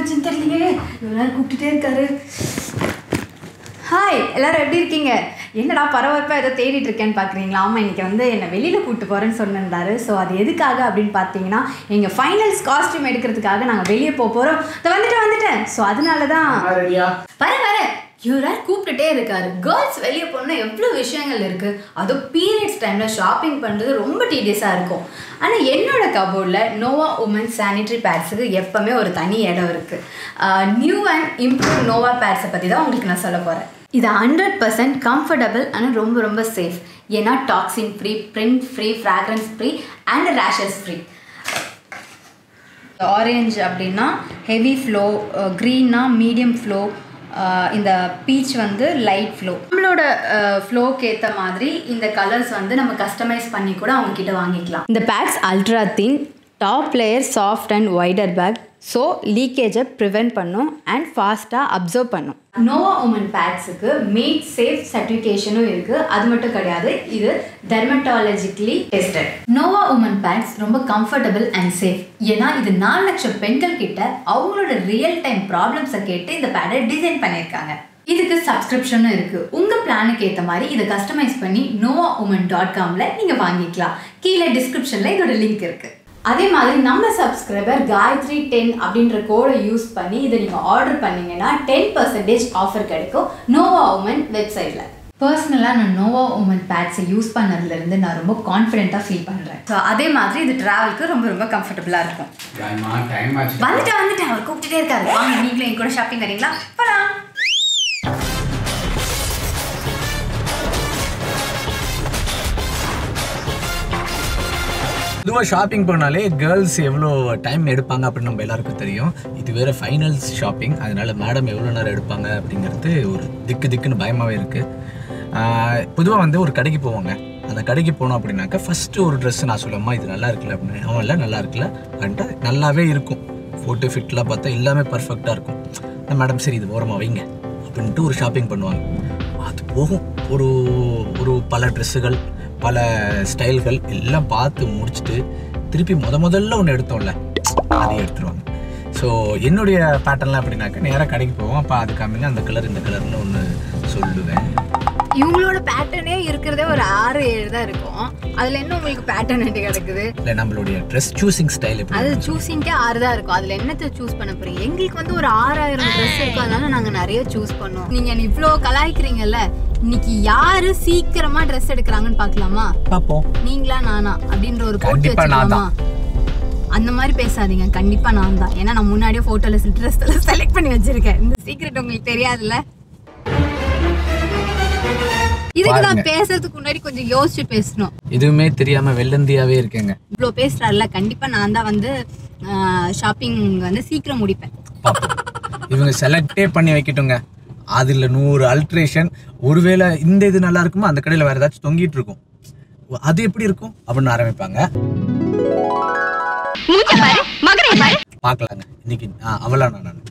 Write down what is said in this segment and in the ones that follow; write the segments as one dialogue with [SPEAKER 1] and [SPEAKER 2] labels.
[SPEAKER 1] வச்சுன்னு தெரியலையே எல்லாரும் கூப்பிட்டுட்டே இருக்காரு ஹாய் எல்லாரும் எப்படி இருக்கீங்க என்னடா பரபரப்பாக ஏதோ தேடிட்டு இருக்கேன்னு பார்க்குறீங்களா ஆமாம் இன்னைக்கு வந்து என்னை வெளியில் கூப்பிட்டு போகிறேன்னு சொன்னிருந்தாரு ஸோ அது எதுக்காக அப்படின்னு பார்த்தீங்கன்னா எங்கள் ஃபைனல்ஸ் காஸ்டியூம் எடுக்கிறதுக்காக நாங்கள் வெளியே போக போகிறோம் வந்துட்டு வந்துட்டேன் ஸோ அதனால தான்
[SPEAKER 2] ரெடியா
[SPEAKER 1] வர வர இவரார் கூப்பிட்டுட்டே இருக்காரு கேர்ள்ஸ் வெளியே போனால் எவ்வளோ விஷயங்கள் இருக்குது அதுவும் பீரியட்ஸ் டைமில் ஷாப்பிங் பண்ணுறது ரொம்ப டீடியஸாக இருக்கும் ஆனால் என்னோட கபோர்டில் நோவா உமன் சானிட்டரி பேட்ஸுக்கு எப்போவுமே ஒரு தனி இடம் இருக்குது நியூ அண்ட் இம்ப்ரூவ் நோவா பேட்ஸை பற்றி தான் உங்களுக்கு நான் சொல்ல போகிறேன் இது ஹண்ட்ரட் பர்சன்ட் கம்ஃபர்டபுள் ஆனால் ரொம்ப ரொம்ப சேஃப் ஏன்னா toxin free print free fragrance free and rashes free orange அப்படின்னா ஹெவி ஃப்ளோ க்ரீன்னா மீடியம் ஃப்ளோ இந்த பீச் வந்து லைட் ஃப்ளோ நம்மளோட ஃப்ளோக்கு ஏற்ற மாதிரி இந்த கலர்ஸ் வந்து நம்ம கஸ்டமைஸ் பண்ணி கூட அவங்க கிட்ட வாங்கிக்கலாம் இந்த pads ultra thin top layer soft and wider back so லீக்கேஜை ப்ரிவெண்ட் பண்ணும் அண்ட் ஃபாஸ்ட்டாக அப்சர்வ் பண்ணும் நோவா உமன் பேட்ஸுக்கு மேட் சேஃப் சர்டிஃபிகேஷனும் இருக்குது அது மட்டும் கிடையாது இது dermatologically tested Nova woman pads ரொம்ப கம்ஃபர்டபுள் அண்ட் சேஃப் ஏன்னா இது நாலு லட்சம் பெண்கள் கிட்ட அவங்களோட ரியல் டைம் ப்ராப்ளம்ஸை கேட்டு இந்த பேடை டிசைன் பண்ணியிருக்காங்க இதுக்கு சப்ஸ்கிரிப்ஷனும் இருக்குது உங்கள் பிளானுக்கு ஏற்ற மாதிரி இதை கஸ்டமைஸ் பண்ணி நோவா உமன் டாட் காமில் நீங்கள் வாங்கிக்கலாம் கீழே டிஸ்கிரிப்ஷனில் இதோட லிங்க் இருக்குது அதே மாதிரி நம்ம சப்ஸ்கிரைபர் காயத்ரி டென் அப்படின்ற கோடை யூஸ் பண்ணி இதை நீங்கள் ஆர்டர் பண்ணீங்கன்னா டென் பர்சன்டேஜ் ஆஃபர் கிடைக்கும் நோவா உமன் வெப்சைட்டில் பர்சனலாக நான் நோவா உமன் பேட்ஸை யூஸ் பண்ணதுலேருந்து நான் ரொம்ப கான்ஃபிடென்ட்டாக ஃபீல் பண்ணுறேன் ஸோ அதே மாதிரி இது ட்ராவலுக்கு ரொம்ப ரொம்ப கம்ஃபர்டபுளாக இருக்கும்
[SPEAKER 2] டைமா டைம் ஆச்சு
[SPEAKER 1] வந்துட்டேன் வந்துட்டேன் அவர் கூப்பிட்டுட்டே இருக்காரு வாங்க நீங்களும் என் கூட ஷாப்பிங் வரீங்களா போலாம்
[SPEAKER 3] பொதுவாக ஷாப்பிங் போனாலே கேர்ள்ஸ் எவ்வளோ டைம் எடுப்பாங்க அப்படின்னு நம்ம எல்லாருக்கும் தெரியும் இது வேற ஃபைனல்ஸ் ஷாப்பிங் அதனால மேடம் எவ்வளோ நேரம் எடுப்பாங்க அப்படிங்கிறது ஒரு திக்கு திக்குன்னு பயமாகவே இருக்குது பொதுவாக வந்து ஒரு கடைக்கு போவாங்க அந்த கடைக்கு போனோம் அப்படின்னாக்கா ஃபஸ்ட்டு ஒரு ட்ரெஸ் நான் சொல்லுவேம்மா இது நல்லா இருக்குல்ல அப்படின்னு அவன் இல்லை நல்லா இருக்குல்ல அப்படின்ட்டு நல்லாவே இருக்கும் ஃபோட்டோ ஃபிட்லாம் பார்த்தா எல்லாமே பர்ஃபெக்டாக இருக்கும் அந்த மேடம் சரி இது ஓரமாக வைங்க அப்படின்ட்டு ஒரு ஷாப்பிங் பண்ணுவாங்க அது போகும் ஒரு ஒரு பல ட்ரெஸ்ஸுகள் பல ஸ்டைல்கள் எல்லாம் பார்த்து முடிச்சுட்டு திருப்பி முத முதல்ல ஒன்று எடுத்தோம்ல அதை எடுத்துருவாங்க ஸோ என்னுடைய பேட்டர்ன்லாம் எப்படின்னாக்கா நேராக கடைக்கு போவோம் அப்போ அது காமிங்க அந்த கலர் இந்த கலர்னு ஒன்று சொல்லுவேன்
[SPEAKER 1] இவங்களோட பேட்டர்னே இருக்கிறதே ஒரு ஆறு ஏழு தான் இருக்கும் அதில் என்ன உங்களுக்கு பேட்டர்ன் எப்படி கிடக்குது
[SPEAKER 3] இல்லை நம்மளுடைய ட்ரெஸ் சூசிங் ஸ்டைல்
[SPEAKER 1] அது
[SPEAKER 3] எப்படி
[SPEAKER 1] சூஸிங்கே ஆறு தான் இருக்கும் அதில் என்னத்தை சூஸ் பண்ண போறீங்க எங்களுக்கு வந்து ஒரு ஆறாயிரம் ட்ரெஸ் இருக்கும் அதனால நாங்கள் நிறைய சூஸ் பண்ணோம் நீங்கள் இவ்வளோ கலாய்க்கிறீங்கல்ல இன்னைக்கு யாரு சீக்கிரமா ட்ரெஸ் எடுக்கிறாங்கன்னு பார்க்கலாமா
[SPEAKER 3] பார்ப்போம்
[SPEAKER 1] நீங்களா நானா அப்படின்ற ஒரு போட்டி
[SPEAKER 3] கண்டிப்பா நான்
[SPEAKER 1] வச்சுக்கலாமா அந்த மாதிரி பேசாதீங்க கண்டிப்பா நான் தான் ஏன்னா நான் முன்னாடியே போட்டோல ட்ரெஸ் எல்லாம் செலக்ட் பண்ணி வச்சிருக்கேன் இந்த சீக்ரெட் உங்களுக்கு தெரியாதுல்ல இதுக்கு நான்
[SPEAKER 3] பாருங்க.
[SPEAKER 1] பேசுறதுக்கு முன்னாடி கொஞ்சம் யோசிச்சு பேசணும்
[SPEAKER 3] எதுவுமே தெரியாமல் வெள்ளந்தியாவே இருக்கேங்க
[SPEAKER 1] இவ்வளோ பேசுறாருல கண்டிப்பா நான் தான் வந்து ஷாப்பிங் வந்து சீக்கிரம் முடிப்பேன்
[SPEAKER 3] பார்ப்போம் இவங்க செலக்டே பண்ணி வைக்கட்டுங்க அதில் நூறு அல்ட்ரேஷன் ஒருவேளை இந்த இது நல்லா இருக்குமோ அந்த கடையில் வேற ஏதாச்சும் தொங்கிட்டு இருக்கும் அது எப்படி இருக்கும் அப்படின்னு ஆரம்பிப்பாங்க பார்க்கலாங்க இன்னைக்கு ஆ, அவளா நான் நான்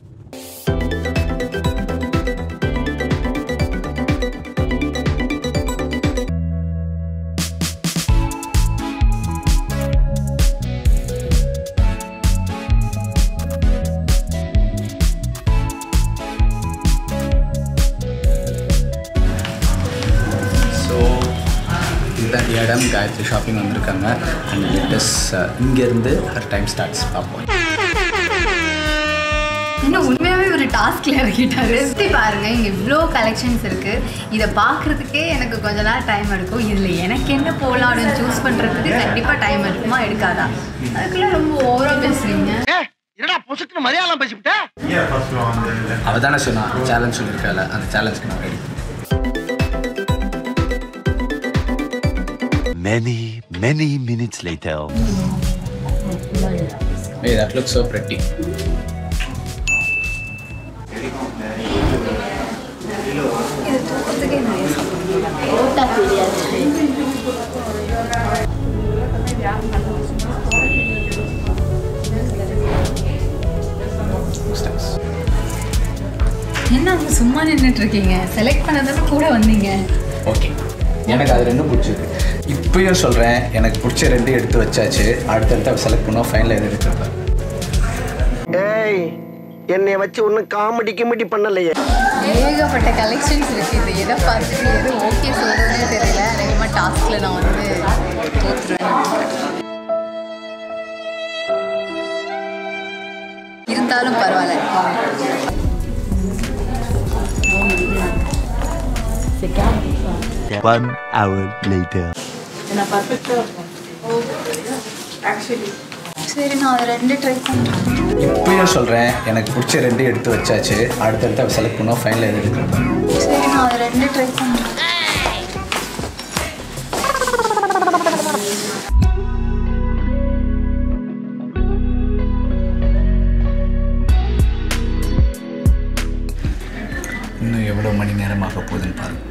[SPEAKER 3] ஸோ இதுதான் இடம் காயத்ரி ஷாப்பிங் வந்திருக்காங்க அண்ட் லெட்டஸ் இங்கேருந்து ஹர் டைம் ஸ்டார்ட்ஸ் பார்ப்போம்
[SPEAKER 1] இன்னும் உண்மையாவே ஒரு டாஸ்க்ல இறக்கிட்டாரு சுத்தி பாருங்க இங்க இவ்வளோ கலெக்ஷன்ஸ் இருக்கு இதை பார்க்கறதுக்கே எனக்கு கொஞ்ச நேரம் டைம் எடுக்கும் இதுல எனக்கு என்ன போகலாம் அப்படின்னு சூஸ் பண்றதுக்கு கண்டிப்பா டைம் எடுக்குமா எடுக்காதா அதுக்குள்ள ரொம்ப ஓவரா பேசுறீங்க
[SPEAKER 4] என்னடா பொசுக்குன்னு மலையாளம் பேசிவிட்ட
[SPEAKER 3] அவள் தானே சொன்னா சேலஞ்ச் சொல்லியிருக்காள் அந்த சேலஞ்சுக்கு நான் ready
[SPEAKER 5] Many, many minutes later.
[SPEAKER 3] Hey, that looks so pretty. Looks nice.
[SPEAKER 1] என்ன அங்க சும்மா நின்றுட்டு இருக்கீங்க செலக்ட் பண்ணதானே கூட வந்தீங்க
[SPEAKER 3] ஓகே எனக்கு அது ரெண்டும் பிடிச்சிருக்கு இப்பயும் சொல்கிறேன் எனக்கு பிடிச்ச ரெண்டு எடுத்து வச்சாச்சு அடுத்தடுத்து செலக்ட் பண்ணோம் ஃபைனல் எது எடுக்கிறப்ப
[SPEAKER 4] ஏய் என்னைய வச்சு ஒன்னும் காமெடி கிமெடி பண்ணலையே
[SPEAKER 1] ஏகப்பட்ட கலெக்ஷன்ஸ் இருக்கு இது எதை பார்த்துட்டு எது ஓகே சொல்றதுனே தெரியல அதிகமாக டாஸ்க்ல நான் வந்து தோற்றுருவேன் இருந்தாலும் பரவாயில்ல
[SPEAKER 5] One hour later.
[SPEAKER 1] சரி நான் அதை ரெண்டு ட்ரை பண்ணுறேன்
[SPEAKER 3] இப்பயும் சொல்கிறேன் எனக்கு பிடிச்ச ரெண்டு எடுத்து வச்சாச்சு அடுத்தடுத்து செலக்ட் பண்ணோம் ஃபைனல் எது எடுக்கிறேன்
[SPEAKER 1] சரி நான் அதை ரெண்டு ட்ரை பண்ணுறேன்
[SPEAKER 3] இன்னும் எவ்வளோ மணி நேரம் ஆக போகுதுன்னு பாருங்க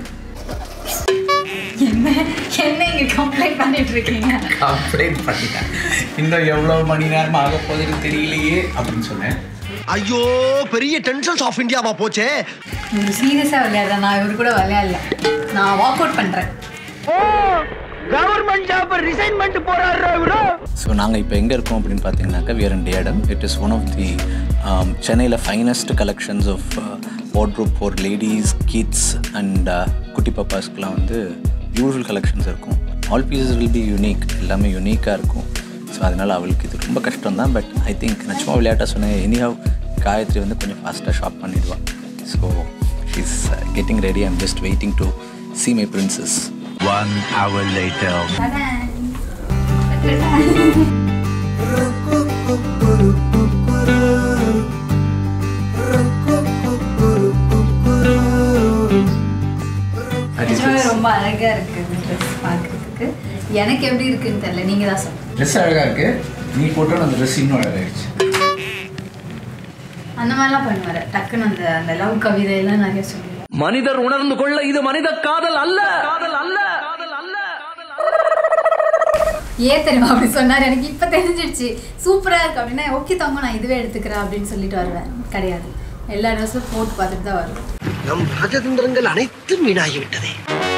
[SPEAKER 1] என்ன என்ன இங்கே கம்ப்ளைண்ட் பண்ணிட்டு இருக்கீங்க
[SPEAKER 3] கம்ப்ளைண்ட் பண்ணிட்டேன் இன்னும் எவ்வளோ மணி நேரம் ஆக போகுதுன்னு தெரியலையே அப்படின்னு சொன்னேன்
[SPEAKER 4] ஐயோ பெரிய டென்ஷன்ஸ் ஆஃப் இந்தியாவா போச்சே
[SPEAKER 1] இவர் சீரியஸாக விளையாடுறேன் நான் இவர் கூட விளையாடல நான் வாக் அவுட் பண்ணுறேன்
[SPEAKER 4] கவர்மெண்ட் ஜாப் ரிசைன் பண்ணிட்டு போறாரு இவரு
[SPEAKER 3] ஸோ நாங்கள் இப்போ எங்கே இருக்கோம் அப்படின்னு பார்த்தீங்கன்னாக்கா வியர் இன் டேடம் it is one of the சென்னையில் finest collections of wardrobe for ladies kids and குட்டி பாப்பாஸ்க்குலாம் வந்து யூஷுவல் கலெக்ஷன்ஸ் இருக்கும் all pieces will be unique எல்லாமே யூனிக்காக இருக்கும் ஸோ அதனால் அவளுக்கு இது ரொம்ப கஷ்டம் தான் பட் ஐ திங்க் நான் சும்மா விளையாட்டாக சொன்னேன் எனிஹவ் காயத்ரி வந்து கொஞ்சம் ஃபாஸ்ட்டாக ஷாப் பண்ணிடுவாள் so she's getting ready I'm just waiting to see my princess
[SPEAKER 5] One hour later.
[SPEAKER 1] நிஜமாவே ரொம்ப அழகாக இருக்குது இந்த ட்ரெஸ் பார்க்குறதுக்கு எனக்கு எப்படி இருக்குன்னு தெரியல நீங்கள் தான் சொல்லுங்கள்
[SPEAKER 3] ட்ரெஸ் அழகாக இருக்குது நீ போட்டோன்னு அந்த ட்ரெஸ் இன்னும் அழகாகிடுச்சு
[SPEAKER 1] அந்த மாதிரிலாம் பண்ணுவார் டக்குன்னு அந்த அந்த லவ் கவிதையெல்லாம் நிறைய சொல்லுவார்
[SPEAKER 2] மனிதர் உணர்ந்து கொள்ள இது மனித காதல் அல்ல காதல் அல்ல காதல் அல்ல
[SPEAKER 1] ஏன் தெரியுமா அப்படி சொன்னார் எனக்கு இப்போ தெரிஞ்சிடுச்சு சூப்பராக இருக்கு அப்படின்னா ஓகே தங்க நான் இதுவே எடுத்துக்கிறேன் அப்படின்னு சொல்லிட்டு வருவேன் கிடையாது எல்லா ட்ரெஸ்ஸும் போட்டு பார்த்துட்டு தான் வருவேன்
[SPEAKER 4] நம் ராஜதந்திரங்கள் அனைத்தும் வீணாகி விட்டதே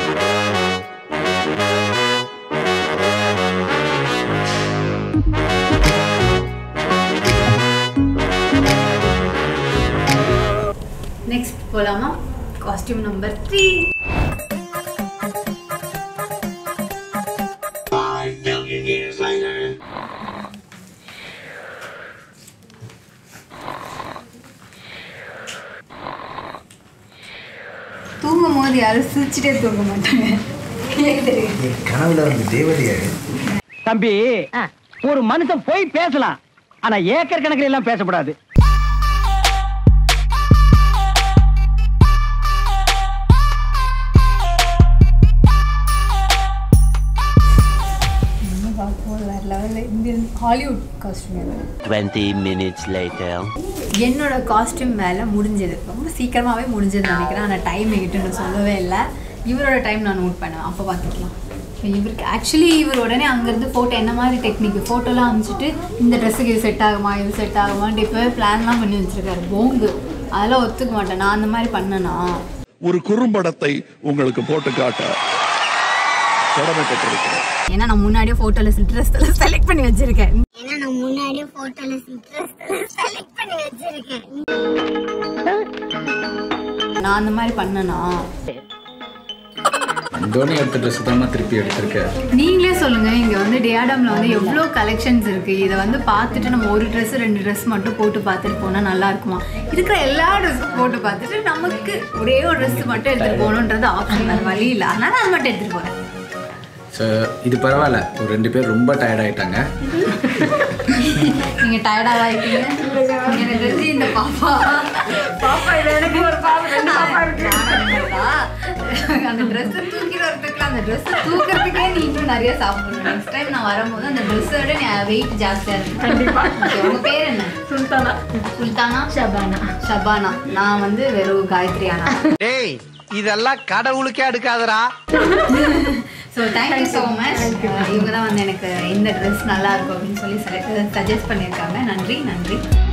[SPEAKER 1] நெக்ஸ்ட் போகலாமா காஸ்டியூம் நம்பர் த்ரீ தூங்கும் போது யாரும் சிரிச்சுட்டே தூங்க மாட்டாங்க ஏன் தெரியும்
[SPEAKER 3] கனவுல வந்து தேவதையாரு
[SPEAKER 6] தம்பி ஒரு மனுஷன் போய் பேசலாம் ஆனா ஏக்கர் கணக்கில் எல்லாம் பேசக்கூடாது
[SPEAKER 1] வேறு லெவலில் Indian Hollywood costume
[SPEAKER 5] 20 minutes later.
[SPEAKER 1] என்னோட காஸ்டியூம் வேலை முடிஞ்சது ரொம்ப சீக்கிரமாகவே முடிஞ்சதுன்னு நினைக்கிறேன் ஆனால் டைம் எங்கிட்ட நான் சொல்லவே இல்லை இவரோட டைம் நான் நோட் பண்ணேன் அப்போ பார்த்துக்கலாம் இப்போ இவருக்கு ஆக்சுவலி இவர் உடனே அங்கேருந்து ஃபோட்டோ என்ன மாதிரி டெக்னிக் ஃபோட்டோலாம் அனுப்பிச்சிட்டு இந்த ட்ரெஸ்ஸுக்கு இது செட் ஆகுமா இது செட் ஆகுமான்ட்டு இப்போவே பிளான்லாம் பண்ணி வச்சுருக்காரு போங்கு அதெல்லாம் ஒத்துக்க மாட்டேன் நான் அந்த மாதிரி பண்ணனா
[SPEAKER 7] ஒரு குறும்படத்தை உங்களுக்கு போட்டு காட்ட கடமைப்பட்டிருக்கிறேன்
[SPEAKER 1] ஏன்னா நான் முன்னாடியே ஃபோட்டோவில் ட்ரெஸ் செலக்ட் பண்ணி வச்சுருக்கேன்
[SPEAKER 8] ஏன்னா நான் முன்னாடியே போட்டோல செலக்ட் பண்ணி வச்சிருக்கேன்
[SPEAKER 1] நான் அந்த மாதிரி பண்ணனா
[SPEAKER 3] தோனி எடுத்த ட்ரெஸ் தான் திருப்பி எடுத்திருக்கேன்
[SPEAKER 1] நீங்களே சொல்லுங்க இங்க வந்து டியாடம்ல வந்து எவ்வளோ கலெக்ஷன்ஸ் இருக்கு இதை வந்து பார்த்துட்டு நம்ம ஒரு ட்ரெஸ் ரெண்டு ட்ரெஸ் மட்டும் போட்டு பார்த்துட்டு போனா நல்லா இருக்குமா இருக்கிற எல்லா ட்ரெஸ்ஸும் போட்டு பார்த்துட்டு நமக்கு ஒரே ஒரு ட்ரெஸ் மட்டும் எடுத்துட்டு போகணுன்றது ஆப்ஷன் வேறு வழி இல்லை அதனால அது மட்டும் எடுத்துட்டு போறேன்
[SPEAKER 3] ஸோ இது பரவாயில்ல ஒரு ரெண்டு பேர் ரொம்ப டயர்ட் ஆயிட்டாங்க
[SPEAKER 1] நீங்க டயர்டாக இருக்கீங்க எனக்கு தெரிஞ்சு இந்த பாப்பா பாப்பா இது எனக்கு ஒரு பாப்பா ரெண்டு பாப்பா இருக்கு அந்த ட்ரெஸ்ஸை தூக்கிட்டு வரதுக்குள்ள அந்த ட்ரெஸ்ஸை தூக்கிறதுக்கே நீ இன்னும் நிறைய சாப்பிடணும் நெக்ஸ்ட் டைம் நான் வரும்போது அந்த ட்ரெஸ்ஸோட நீ வெயிட் ஜாஸ்தியா இருக்கு கண்டிப்பா உங்க பேர் என்ன சுல்தானா சுல்தானா ஷபானா ஷபானா நான் வந்து வெறும் காயத்ரி ஆனா
[SPEAKER 4] டேய் இதெல்லாம் கடவுளுக்கே அடுக்காதடா
[SPEAKER 1] ஸோ தேங்க்யூ ஸோ மச் இவங்க தான் வந்து எனக்கு இந்த ட்ரெஸ் நல்லா இருக்கும் அப்படின்னு சொல்லி சஜஸ்ட் பண்ணியிருக்காங்க நன்றி நன்றி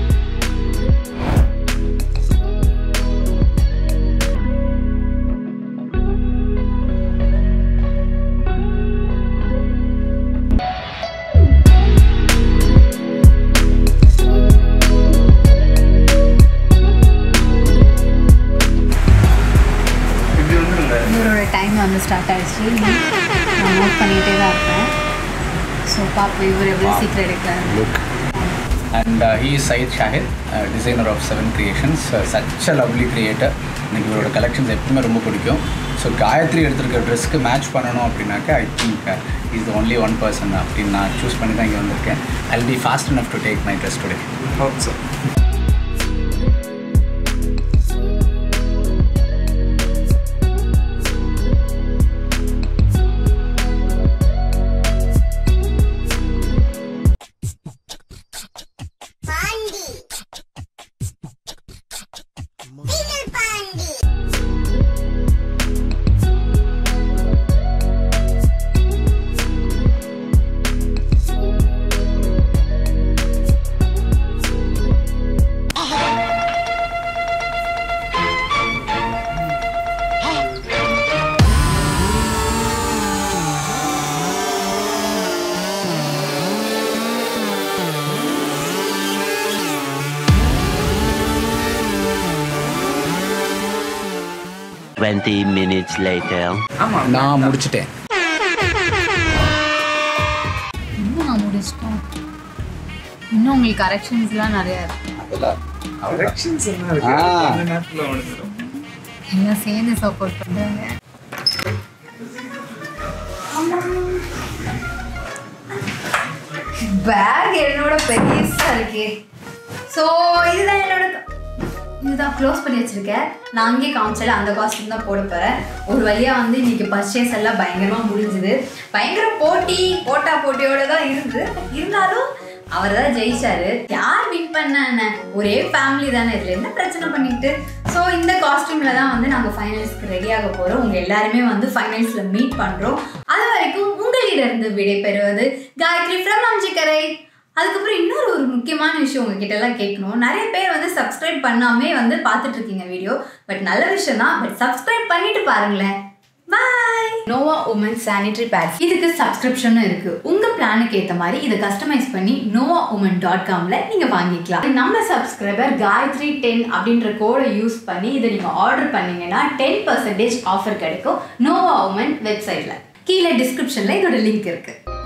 [SPEAKER 1] வந்து ஸ்டார்ட் ஆயிடுச்சு நான் நோட் பண்ணிகிட்டே தான் இருப்பேன் ஸோ பார்ப்போம் இவர் எவ்வளோ சீக்கிரம் எடுக்கிறாரு
[SPEAKER 3] look and he is Syed Shahid designer of seven creations such a lovely creator எனக்கு இவரோட கலெக்ஷன்ஸ் எப்பவுமே ரொம்ப பிடிக்கும் ஸோ காயத்ரி எடுத்திருக்க ட்ரெஸ்க்கு மேட்ச் பண்ணணும் அப்படின்னாக்கா I think is only one person அப்படின்னு நான் சூஸ் பண்ணி தான் இங்கே வந்திருக்கேன் I be fast enough to take my dress today hope so
[SPEAKER 8] Pandi Peter Pandi
[SPEAKER 5] Twenty minutes later.
[SPEAKER 3] நான் முடிச்சிட்டேன்
[SPEAKER 1] இன்னும் நான் முடிச்சிட்டோம் இன்னும் உங்களுக்கு கரெக்ஷன்ஸ்லாம் நிறையா இருக்கு எல்லாம் சேர்ந்து சப்போர்ட் பண்ணுறாங்க பேக் என்னோட பெருசா இருக்கே ஸோ இதுதான் என்னோட இதுதான் க்ளோஸ் பண்ணி வச்சிருக்கேன் நான் அங்கேயே காமிச்சல அந்த காஸ்டியூம் தான் போட போகிறேன் ஒரு வழியாக வந்து இன்னைக்கு பர்ச்சேஸ் எல்லாம் பயங்கரமாக முடிஞ்சுது பயங்கர போட்டி போட்டா போட்டியோட தான் இருந்து இருந்தாலும் அவர் தான் ஜெயிச்சாரு யார் வின் பண்ண ஒரே ஃபேமிலி தானே இதில் என்ன பிரச்சனை பண்ணிட்டு ஸோ இந்த காஸ்டியூமில் தான் வந்து நாங்கள் ஃபைனல்ஸ்க்கு ரெடியாக போகிறோம் உங்கள் எல்லாருமே வந்து ஃபைனல்ஸில் மீட் பண்ணுறோம் அது வரைக்கும் உங்களிடருந்து விடைபெறுவது காயத்ரி ஃப்ரம் அம்ஜிக்கரை அதுக்கப்புறம் இன்னொரு ஒரு முக்கியமான விஷயம் உங்ககிட்ட எல்லாம் கேட்கணும் நிறைய பேர் வந்து சப்ஸ்கிரைப் பண்ணாமே வந்து பார்த்துட்டு இருக்கீங்க வீடியோ பட் நல்ல விஷயம் தான் பட் சப்ஸ்கிரைப் பண்ணிட்டு பாருங்களேன் by Nua woman sanitary pads இதுக்கு சப்ஸ்கிரிப்ஷனும் இருக்கு உங்க பிளானுக்கு ஏத்த மாதிரி இதை கஸ்டமைஸ் பண்ணி நோவா உமன் டாட் காம்ல நீங்க வாங்கிக்கலாம் நம்ம சப்ஸ்கிரைபர் காயத்ரி டென் அப்படின்ற கோடை யூஸ் பண்ணி இதை நீங்க ஆர்டர் பண்ணீங்கன்னா டென் பர்சன்டேஜ் ஆஃபர் கிடைக்கும் நோவா உமன் வெப்சைட்ல கீழே டிஸ்கிரிப்ஷன்ல இதோட லிங்க் இருக்கு